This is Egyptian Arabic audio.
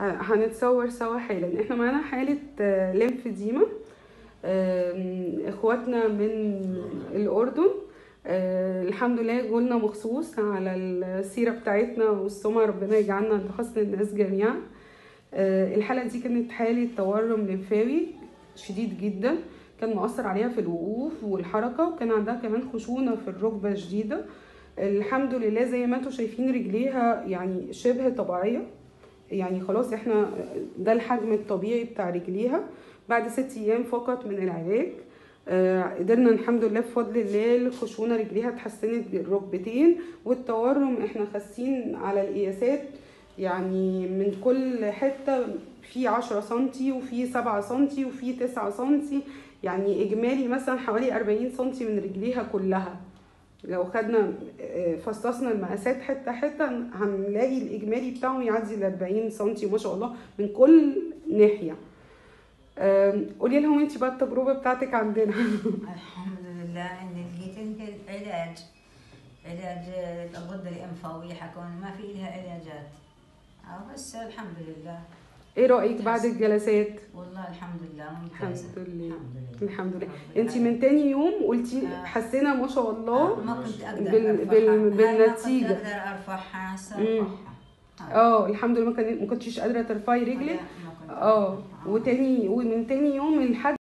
هنتصور سوا حالا احنا معانا حالة آه، ليمفديما آم، اخواتنا من الأردن آه، الحمد لله جولنا مخصوص على السيرة بتاعتنا والسمعة ربنا يجعلنا عند حسن الناس جميعا آه، الحالة دي كانت حالة تورم لمفاوي شديد جدا كان مؤثر عليها في الوقوف والحركة وكان عندها كمان خشونة في الركبة شديدة الحمد لله زي ما انتم شايفين رجليها يعني شبه طبيعية يعني خلاص احنا ده الحجم الطبيعي بتاع رجليها بعد ست ايام فقط من العلاج آه، قدرنا الحمد لله بفضل الله الخشونه رجليها اتحسنت بالركبتين والتورم احنا خاسين على القياسات يعني من كل حته في 10 سنتي وفي 7 سنتي وفي 9 سنتي يعني اجمالي مثلا حوالي 40 سنتي من رجليها كلها لو خدنا آه، فصصنا المقاسات حته حته هنلاقي الاجمالي بتاعهم يعدي ال 40 سنتي ما شاء الله من كل ناحيه آم، قولي لهم انت بقى التجربه بتاعتك عندنا الحمد لله اني لقيت انت علاج علاج الغده الانفاويه حكون ما في لها علاجات آه، بس الحمد لله ايه رايك بعد الجلسات والله الحمد لله ممتازه الحمد لله. الحمد لله الحمد لله رب انت من تاني يوم قلتي آه. حسينا ما شاء الله ما كنت اقدر بال- أرفعها. بال- هاي ما بالنتيجة. كنت اقدر ارفعها هسه مم. ارفعها اه الحمد لله ما كان ما كنتيش قادره ترفعي رجلك لا، ما كنت اه أرفعها. وتاني ومن تاني يوم الحد